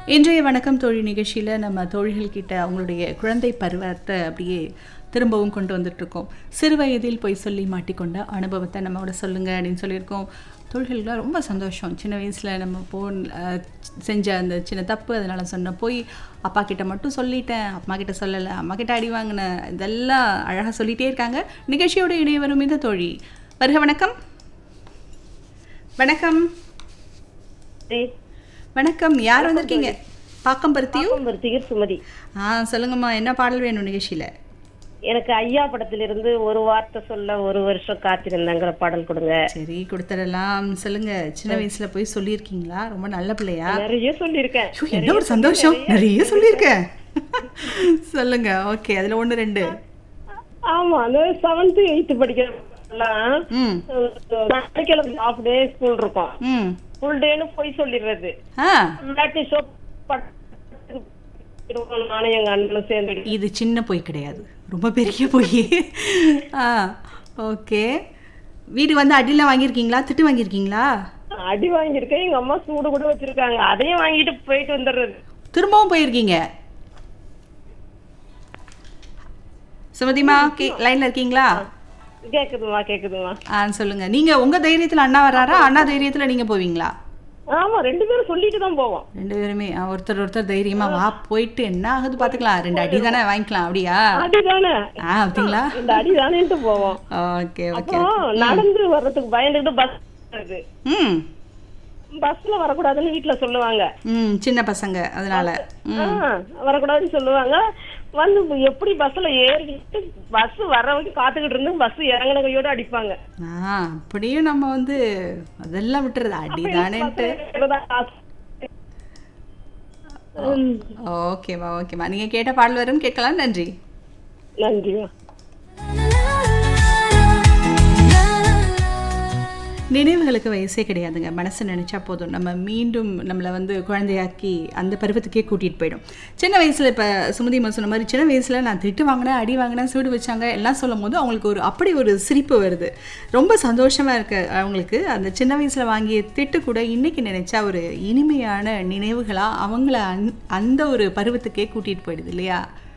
இன்றைய வணக்கம் தோழி நிகழ்ச்சியில் நம்ம தோழிகள் கிட்ட அவங்களுடைய குழந்தை பருவத்தை அப்படியே திரும்பவும் கொண்டு வந்துட்டுருக்கோம் சிறு வயதில் போய் சொல்லி மாட்டிக்கொண்ட அனுபவத்தை நம்மளோட சொல்லுங்க அப்படின்னு சொல்லியிருக்கோம் தோழிகள்லாம் ரொம்ப சந்தோஷம் சின்ன வயசில் நம்ம போ அஹ், செஞ்ச அந்த சின்ன தப்பு அதனால் சொன்ன போய் அப்பா கிட்ட மட்டும் சொல்லிட்டேன் அம்மா கிட்ட சொல்லலை அம்மா கிட்ட அடி வாங்கினேன் இதெல்லாம் அழகாக சொல்லிகிட்டே இருக்காங்க நிகழ்ச்சியோட இணைய வரும் இந்த தோழி வருக வணக்கம் வணக்கம் வணக்கம் யார் வந்திருக்கீங்க பாக்கம்பருத்தியும் பாக்கம்பருத்திகர் சுமதி ஆ சொல்லுங்கம்மா என்ன பாடல் வேணும் நிகழ்ச்சியில் எனக்கு ஐயா படத்திலிருந்து ஒரு வார்த்தை சொல்ல ஒரு வருஷம் காத்திருந்தேங்கிற பாடல் கொடுங்க சரி கொடுத்துடலாம் சொல்லுங்க சின்ன வயசுல போய் சொல்லியிருக்கீங்களா ரொம்ப நல்ல பிள்ளையா நிறைய சொல்லியிருக்கேன் ஐயோ, என்ன ஒரு சந்தோஷம் நிறைய சொல்லியிருக்கேன் சொல்லுங்க ஓகே அதுல ஒண்ணு ரெண்டு ஆமா அந்த செவன்த் எயித்து படிக்கிறப்பெல்லாம் ம் சனிக்கிழமை ஹாஃப் டே ஸ்கூல் இருக்கும் ம் ஃபுல் டேன்னு போய் சொல்லிடுறது ஆ இல்லாட்டி ஷோ நானும் எங்க அண்ணனும் சேர்ந்து இது சின்ன பொய் கிடையாது ரொம்ப பெரிய பொய் ஆ ஓகே வீடு வந்து அடிலாம் வாங்கியிருக்கீங்களா திட்டு வாங்கியிருக்கீங்களா அடி வாங்கியிருக்கேன் எங்க அம்மா சூடு கூட வச்சிருக்காங்க அதையும் வாங்கிட்டு போயிட்டு வந்துடுறது திரும்பவும் போயிருக்கீங்க சுமதிமா கே லைன்ல இருக்கீங்களா கேக்குதுமா கேக்குதுமா ஆ சொல்லுங்க நீங்க உங்க தைரியத்துல அண்ணா வராரா அண்ணா தைரியத்துல நீங்க போவீங்களா ஆமா ரெண்டு பேரும் சொல்லிட்டு தான் போவோம் ரெண்டு பேருமே ஆ, ஒருத்தர் ஒருத்தர் தைரியமா வா போயிட்டு என்ன ஆகுது பாத்துக்கலாம் ரெண்டு அடி தானே வாங்கிக்கலாம் அப்படியா அடிதானே ஆ அப்படிங்களா இந்த அடி தானேன்ட்டு போவோம் ஓகே ஓகே அப்புறம் நடந்து வர்றதுக்கு பயந்துட்டு பஸ் வருது ம் பஸ்ல வரக்கூடாதுன்னு வீட்டுல சொல்லுவாங்க ம் சின்ன பசங்க அதனால ஆ, வரக்கூடாதுன்னு சொல்லுவாங்க வந்து எப்படி பஸ்ல ஏறிக்கிட்டு பஸ் வர்ற வரைக்கும் காத்துக்கிட்டு இருந்து பஸ் இறங்கின கையோட அடிப்பாங்க ஆ அப்படியும் நம்ம வந்து அதெல்லாம் விட்டுறது அடிதானேன்ட்டு ம், ஓகேம்மா ஓகேம்மா நீங்க கேட்ட பாடல் வரும் கேட்கலாம் நன்றி நன்றிமா நினைவுகளுக்கு வயசே கிடையாதுங்க மனசு நினச்சா போதும் நம்ம மீண்டும் நம்மளை வந்து குழந்தையாக்கி அந்த பருவத்துக்கே கூட்டிகிட்டு போயிடும் சின்ன வயசில் இப்போ சுமதிமா சொன்ன மாதிரி சின்ன வயசில் நான் திட்டு வாங்கினேன் அடி வாங்கினேன் சூடு வச்சாங்க எல்லாம் சொல்லும் போது அவங்களுக்கு ஒரு அப்படி ஒரு சிரிப்பு வருது ரொம்ப சந்தோஷமாக இருக்கு அவங்களுக்கு அந்த சின்ன வயசில் வாங்கிய திட்டு கூட இன்னைக்கு நினச்சா ஒரு இனிமையான நினைவுகளாக அவங்கள அந் அந்த ஒரு பருவத்துக்கே கூட்டிகிட்டு போயிடுது இல்லையா